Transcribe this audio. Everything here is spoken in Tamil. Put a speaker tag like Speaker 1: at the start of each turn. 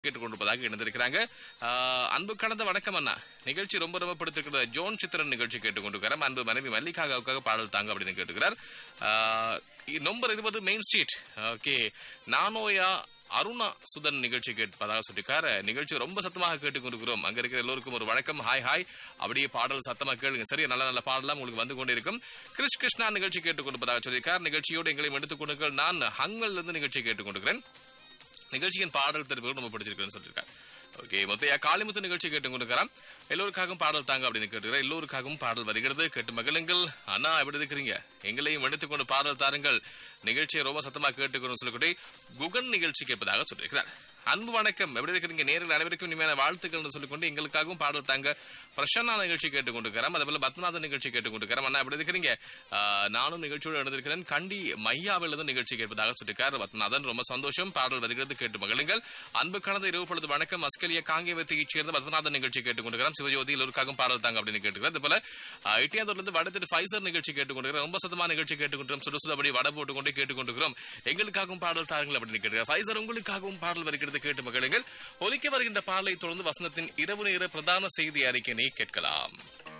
Speaker 1: கேட்டுக்கொண்டிருப்பதாக இணைந்திருக்கிறாங்க ஆஹ், அன்பு கடந்த வணக்கம் அண்ணா நிகழ்ச்சி ரொம்ப ரொம்ப பிடித்திருக்கிற ஜோன் சித்திரன் நிகழ்ச்சி கேட்டுக்கொண்டிருக்கிறார் அன்பு மனைவி மல்லிகாவுக்காக பாடல் தாங்க அப்படின்னு கேட்டுக்கிறார் ஆஹ், இ- நம்பர் இருபது மெயின் ஸ்ட்ரீட் ஓகே நானோயா அருணா சுதன் நிகழ்ச்சி கேட்பதாக சொல்லியிருக்காரு நிகழ்ச்சி ரொம்ப சத்தமாக கேட்டுக்கொண்டிருக்கிறோம் அங்க இருக்கிற எல்லோருக்கும் ஒரு வணக்கம் ஹாய் ஹாய் அப்படியே பாடல் சத்தமா கேளுங்க சரி நல்ல நல்ல பாடலாம் உங்களுக்கு வந்து கொண்டே இருக்கும் கிருஷ் கிருஷ்ணா நிகழ்ச்சி கேட்டுக்கொண்டிருப்பதாக சொல்லியிருக்கார் நிகழ்ச்சியோடு எங்களையும் எடுத்துக் கொண்டுங்கள் நான் ஹங்கல்ல இருந்து நிகழ்ச்சி கேட்டுக்கொண்டிருக்கிறேன் நிகழ்ச்சியின் பாடல் தெரிவுகள் ரொம்ப பிடிச்சிருக்குன்னு சொல்லியிருக்காரு ஓகே மொத்தையா காளிமுத்து நிகழ்ச்சி கேட்டு கொண்டிருக்கிறான் எல்லோருக்காகவும் பாடல் தாங்க அப்படின்னு கேட்டுக்கிறேன் எல்லோருக்காகவும் பாடல் வருகிறது கேட்டு மகிழுங்கள் அண்ணா எப்படி இருக்கிறீங்க எங்களையும் எடுத்துக்கொண்டு பாடல் தாருங்கள் நிகழ்ச்சியை ரொம்ப சத்தமா கேட்டுக்கணும் சொல்லக்கூடிய குகன் நிகழ்ச்சி கேட்பதாக சொல்லியிருக்கிறார் அன்பு வணக்கம் எப்படி இருக்கிறீங்க நேரில் அனைவருக்கும் இனிமையான வாழ்த்துக்கள் சொல்லிக்கொண்டு எங்களுக்காகவும் பாடல் தாங்க பிரசன்னா நிகழ்ச்சி கேட்டுக்கொண்டிருக்கிறோம் அதே போல பத்மநாதன் நிகழ்ச்சி கேட்டுக்கொண்டிருக்கிறோம் அண்ணா எப்படி இருக்கிறீங்க ஆஹ், நானும் நிகழ்ச்சியோடு எழுந்திருக்கிறேன் கண்டி மையாவில் இருந்து நிகழ்ச்சி கேட்பதாக சொல்லியிருக்கார் பத்மநாதன் ரொம்ப சந்தோஷம் பாடல் வருகிறது கேட்டு மகிழுங்கள் அன்பு கடந்த இரவு பொழுது வணக்கம் அஸ்கலிய காங்கேயத்தைச் சேர்ந்த பத்மநாதன் நிகழ்ச்சி கேட்டுக்கொண்டிருக்கிறோம் சிவஜோதி எல்லோருக்காகவும் பாடல் தாங்க அப்படின்னு கேட்டுக்கிறேன் அதே போல இருந்து வடத்திட்டு ஃபைசர் நிகழ்ச்சி கேட்டுக்கொண்டிருக்கிறோம் ரொம்ப சத்தமான நிகழ்ச்சி கேட்டுக்கொண்டிருக்கிறோம் சுடு சுடபடி வடை போட்டுக்கொண்டே கேட்டுக்கொண்டிருக்கிறோம் எங்களுக்காகவும் பாடல் தாருங்கள் அப்படின்னு கேட்டுக்கிறேன் ஃபைசர் உங்களுக்காகவும் பாடல் வருகிறது கேட்டு மகிழுங்கள் ஒலிக்க வருகின்ற பாடலை தொடர்ந்து வசந்தத்தின் இரவு நேர பிரதான செய்தி அறிக்கையினை கேட்கலாம்